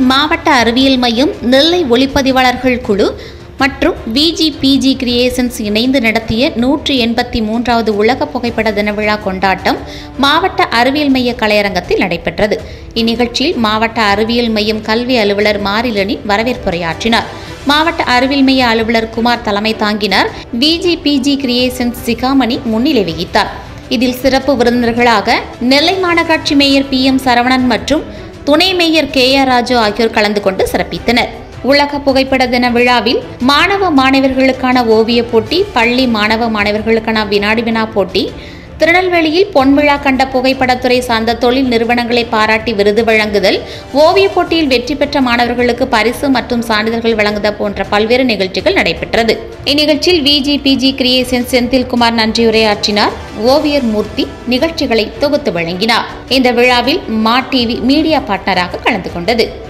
மாவட்ட அறிவியல் மையம் நெல்லை ஒளிப்பதிவாளர்கள் குழு மற்றும் விஜிபிஜி கிரியேஷன்ஸ் இணைந்து நடத்திய நூற்றி எண்பத்தி மூன்றாவது உலக புகைப்பட தின விழா கொண்டாட்டம் மாவட்ட அறிவியல் மைய கலையரங்கத்தில் நடைபெற்றது இந்நிகழ்ச்சியில் மாவட்ட அறிவியல் மையம் கல்வி அலுவலர் மாரிலனி வரவேற்புரையாற்றினார் மாவட்ட அறிவியல் மைய அலுவலர் குமார் தலைமை தாங்கினார் விஜிபிஜி கிரியேஷன்ஸ் சிகாமணி முன்னிலை வகித்தார் இதில் சிறப்பு விருந்தினர்களாக நெல்லை மாநகராட்சி மேயர் பி எம் சரவணன் மற்றும் துணை மேயர் கே ஆர் ராஜு ஆகியோர் கலந்து கொண்டு சிறப்பித்தனர் உலக புகைப்பட தின விழாவில் மாணவ மாணவர்களுக்கான ஓவியப் போட்டி பள்ளி மாணவ மாணவர்களுக்கான வினாடி வினா போட்டி திருநெல்வேலியில் பொன்விழா கண்ட புகைப்படத்துறை சார்ந்த தொழில் நிறுவனங்களை பாராட்டி விருது வழங்குதல் ஓவியப் போட்டியில் வெற்றி பெற்ற மாணவர்களுக்கு பரிசு மற்றும் சான்றிதழ்கள் வழங்குதல் போன்ற பல்வேறு நிகழ்ச்சிகள் நடைபெற்றது இந்நிகழ்ச்சியில் விஜிபிஜி கிரியேஷன் செந்தில்குமார் நன்றியுரையாற்றினார் ஓவியர் மூர்த்தி நிகழ்ச்சிகளை தொகுத்து வழங்கினார் இந்த விழாவில் மா டிவி மீடியா பார்ட்னராக கலந்து கொண்டது